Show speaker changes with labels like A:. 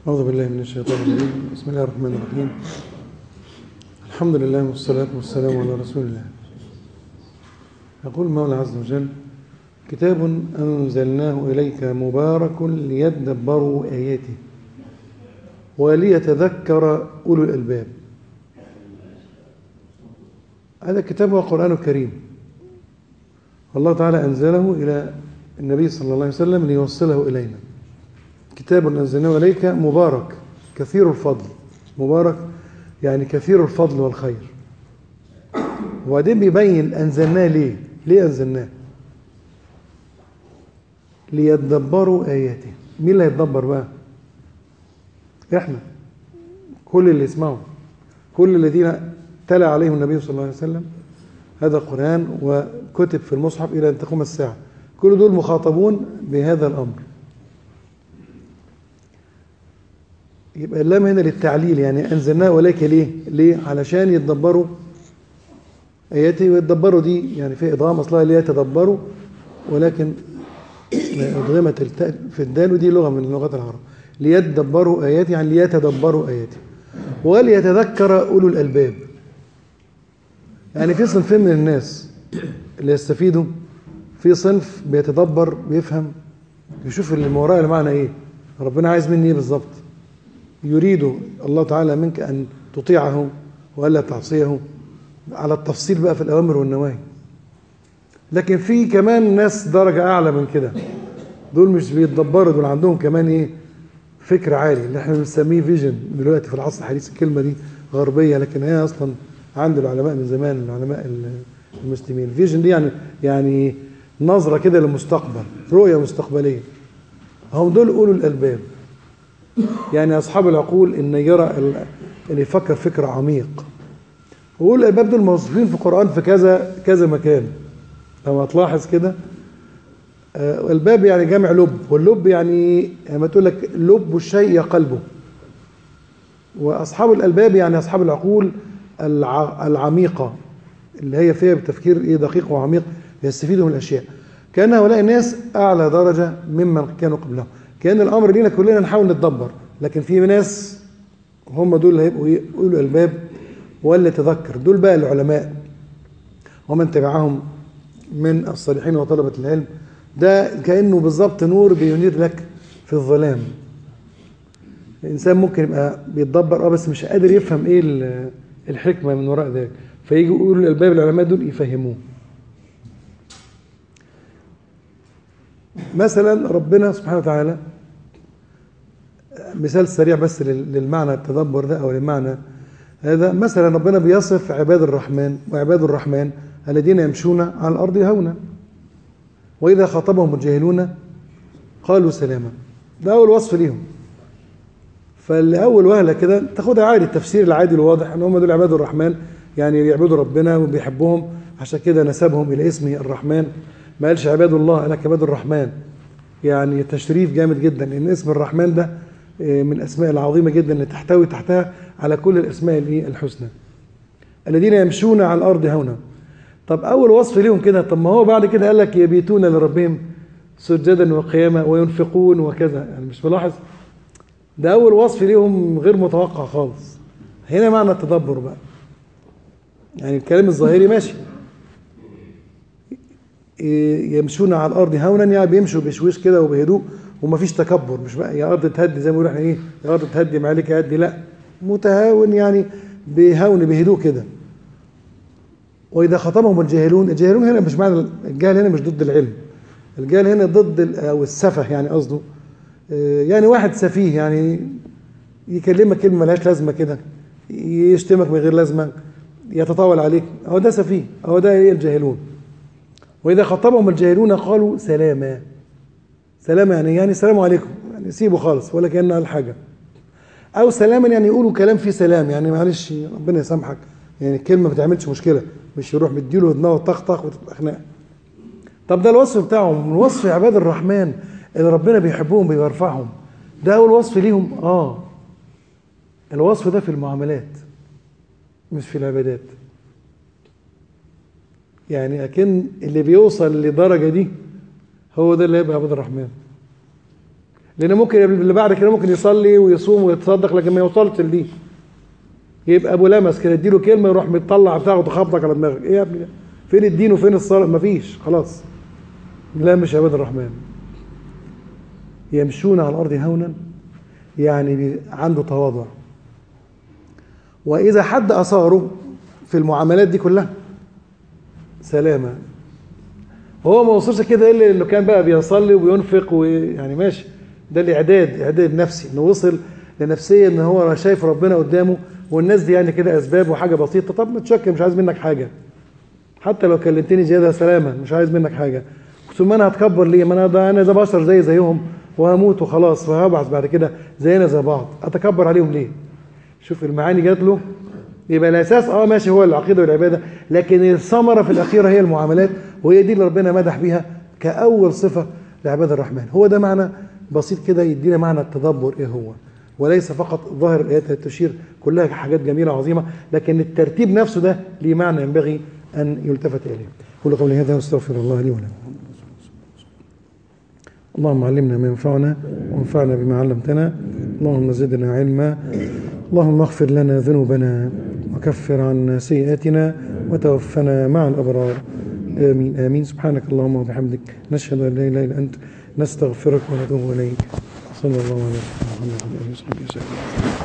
A: أعوذ بالله من الشيطان الرجيم بسم الله الرحمن الرحيم الحمد لله والصلاة والسلام على رسول الله يقول المولى عز وجل كتاب أنزلناه إليك مبارك ليدبروا آياته وليتذكر أولو الألباب هذا الكتاب هو القرآن الكريم الله تعالى أنزله إلى النبي صلى الله عليه وسلم ليوصله إلينا كتاب أنزلناه إليك مبارك كثير الفضل مبارك يعني كثير الفضل والخير وبعدين بيبين أنزلناه ليه ليه أنزلناه ليتدبروا آياته مين اللي هيتدبر بقى احنا كل اللي يسمعوا كل الذين تلا عليهم النبي صلى الله عليه وسلم هذا القرآن وكتب في المصحف إلى أن تقوم الساعة كل دول مخاطبون بهذا الأمر يبقى اللام هنا للتعليل يعني أنزلناه وليك ليه ليه علشان يتدبروا آياته ويتدبروا دي يعني في إضغام أصلها ليتدبروا ولكن أدغمت التاء في الدال ودي لغة من لغات العرب ليتدبروا آياتي يعني ليتدبروا آياتي وليتذكر أولو الألباب يعني في صنفين من الناس اللي يستفيدوا في صنف بيتدبر بيفهم يشوف اللي ما وراء المعنى ايه ربنا عايز مني ايه بالظبط يريد الله تعالى منك ان تطيعه والا تعصيه على التفصيل بقى في الاوامر والنواهي لكن في كمان ناس درجه اعلى من كده دول مش بيتدبروا دول عندهم كمان ايه فكر عالي اللي احنا بنسميه فيجن دلوقتي في العصر الحديث الكلمه دي غربيه لكن هي اصلا عند العلماء من زمان العلماء المسلمين فيجن دي يعني يعني نظرة كده للمستقبل رؤية مستقبلية هم دول أولو الألباب يعني أصحاب العقول إن يرى إن يفكر فكر عميق وأولو الألباب دول موصوفين في القرآن في كذا كذا مكان لما تلاحظ كده الباب يعني جمع لب واللب يعني لما تقول لك لب الشيء يا قلبه وأصحاب الألباب يعني أصحاب العقول العميقة اللي هي فيها بتفكير ايه دقيق وعميق يستفيدوا من الاشياء كان هؤلاء الناس اعلى درجه ممن كانوا قبلهم كان الامر لينا كلنا نحاول نتدبر لكن في ناس هم دول اللي هيبقوا يقولوا الباب ولا تذكر دول بقى العلماء ومن تبعهم من الصالحين وطلبه العلم ده كانه بالظبط نور بينير لك في الظلام الانسان ممكن يبقى بيتدبر اه بس مش قادر يفهم ايه الحكمه من وراء ذلك فيجي يقولوا الالباب العلماء دول يفهموه مثلا ربنا سبحانه وتعالى مثال سريع بس للمعنى التدبر ده او للمعنى هذا مثلا ربنا بيصف عباد الرحمن وعباد الرحمن الذين يمشون على الارض هونا واذا خاطبهم الجاهلون قالوا سلاما ده اول وصف ليهم فالاول وهله كده تاخدها عادي التفسير العادي الواضح ان هم دول عباد الرحمن يعني بيعبدوا ربنا وبيحبهم عشان كده نسبهم الى اسمه الرحمن ما قالش عباد الله قال لك عباد الرحمن يعني تشريف جامد جدا ان اسم الرحمن ده من الاسماء العظيمه جدا اللي تحتوي تحتها على كل الاسماء الحسنى الذين يمشون على الارض هونا طب اول وصف ليهم كده طب ما هو بعد كده قال لك يبيتون لربهم سجدا وقياما وينفقون وكذا يعني مش ملاحظ ده اول وصف ليهم غير متوقع خالص هنا معنى التدبر بقى يعني الكلام الظاهري ماشي يمشون على الارض هونا يعني بيمشوا بشويش كده وبهدوء ومفيش تكبر مش بقى يا ارض تهدي زي ما بيقولوا احنا ايه يا ارض تهدي ما عليك هدي لا متهاون يعني بهون بهدوء كده واذا خطبهم الجاهلون الجاهلون هنا مش معنى الجهل هنا مش ضد العلم الجهل هنا ضد او السفه يعني قصده يعني واحد سفيه يعني يكلمك كلمه ملهاش لازمه كده يشتمك من غير لازمه يتطاول عليك هو ده سفيه هو ده ايه الجاهلون واذا خطبهم الجاهلون قالوا سلاما سلاما يعني يعني السلام عليكم يعني سيبوا خالص ولا كان قال حاجه او سلاما يعني يقولوا كلام فيه سلام يعني معلش ربنا يسامحك يعني الكلمه ما بتعملش مشكله مش يروح مديله دماغه طخطخ وتبقى خناقه طب ده الوصف بتاعهم من وصف عباد الرحمن اللي ربنا بيحبهم بيرفعهم ده اول وصف ليهم اه الوصف ده في المعاملات مش في العبادات يعني أكن اللي بيوصل لدرجة دي هو ده اللي هيبقى عبد الرحمن لان ممكن اللي بعد كده ممكن يصلي ويصوم ويتصدق لكن ما يوصلش لدي يبقى ابو لمس كده اديله كلمه يروح متطلع بتاعه تخبطك على دماغك ايه يا ابني ده؟ فين الدين وفين الصلاه مفيش خلاص لا مش عباد الرحمن يمشون على الارض هونا يعني بي- عنده تواضع واذا حد اثاره في المعاملات دي كلها سلامه هو ما وصلش كده الا انه كان بقى بيصلي وبينفق ويعني ماشي ده الاعداد اعداد نفسي انه وصل لنفسيه ان هو شايف ربنا قدامه والناس دي يعني كده اسباب وحاجه بسيطه طب ما تشكر مش عايز منك حاجه حتى لو كلمتني زياده سلامه مش عايز منك حاجه ثم انا هتكبر ليه ما انا ده انا ده بشر زي زيهم وهموت وخلاص وهبعث بعد كده زينا زي بعض اتكبر عليهم ليه شوف المعاني جات له يبقى الاساس اه ماشي هو العقيده والعباده لكن الثمره في الاخيره هي المعاملات وهي دي اللي ربنا مدح بيها كاول صفه لعباد الرحمن هو ده معنى بسيط كده يدينا معنى التدبر ايه هو وليس فقط ظاهر الايات التي تشير كلها حاجات جميله وعظيمه لكن الترتيب نفسه ده ليه معنى ينبغي ان يلتفت اليه قولوا قولي هذا واستغفر الله لي ولكم اللهم علمنا ما ينفعنا وانفعنا بما علمتنا اللهم زدنا علما اللهم اغفر لنا ذنوبنا وكفر عنا سيئاتنا وتوفنا مع الأبرار آمين آمين سبحانك اللهم وبحمدك نشهد أن لا إله إلا أنت نستغفرك ونتوب إليك صلى الله عليه وسلم محمد وعلى آله وصحبه وسلم